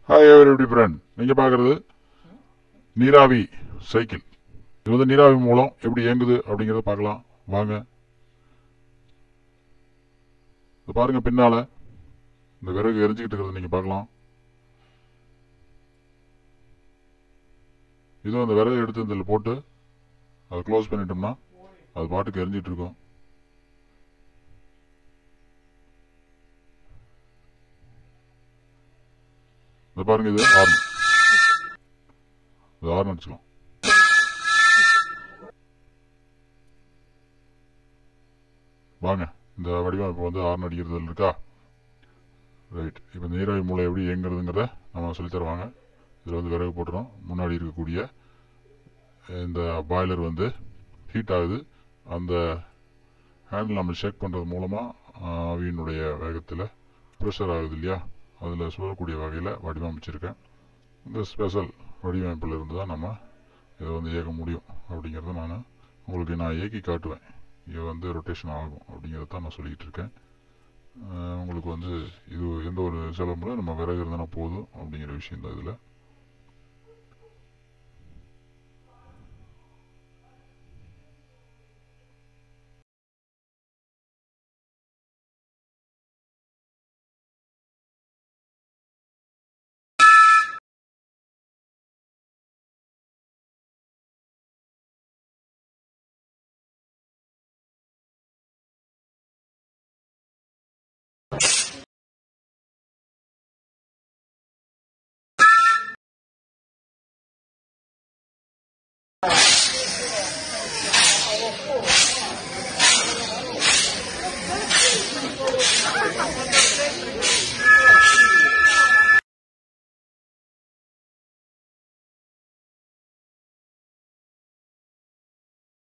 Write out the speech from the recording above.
hi every friend நீங்கள் பார்க்குறது நீராவி சைக்கிள் இது வந்து நீராவி மூலம் எப்படி இயங்குது அப்படிங்கிறத பார்க்கலாம் வாங்க இது பாருங்க பின்னால இந்த விறகு எரிஞ்சுக்கிட்டு இருக்கிறத நீங்கள் பார்க்கலாம் இதுவும் அந்த விறகு எடுத்து இதில் போட்டு அதை க்ளோஸ் பண்ணிட்டோம்னா அது பாட்டுக்கு எரிஞ்சிட்டு இருக்கும் இந்த பாருங்க இது ஆர்ன் இது ஆர்ன் அடிச்சுக்கலாம் வாங்க இந்த வடிவமைப்பு வந்து ஆர்ன் அடிக்கிறது இருக்கா ரைட் இப்போ இந்த நீராவி மூளை எப்படி இயங்குறதுங்கிறத நம்ம சொல்லித்தர வாங்க இதில் வந்து விறகு போட்டுறோம் முன்னாடி இருக்கக்கூடிய இந்த பாய்லர் வந்து ஹீட் ஆகுது அந்த ஹேண்டில் நம்ம ஷேக் பண்ணுறது மூலமாக ஆவியினுடைய வேகத்தில் ப்ரெஷர் ஆகுது இல்லையா அதில் சுழறக்கூடிய வகையில் வடிவமைச்சிருக்கேன் இந்த ஸ்பெஷல் வடிவமைப்பில் இருந்து தான் நம்ம இதை வந்து இயக்க முடியும் அப்படிங்கிறத நான் உங்களுக்கு நான் இயக்கி காட்டுவேன் இது வந்து ரொட்டேஷன் ஆகும் அப்படிங்கிறத தான் நான் சொல்லிக்கிட்டு இருக்கேன் அஹ் உங்களுக்கு வந்து இது எந்த ஒரு செலவும் இல்லை நம்ம விறகு இருந்தால் போதும் அப்படிங்கிற விஷயம் தான் இதில்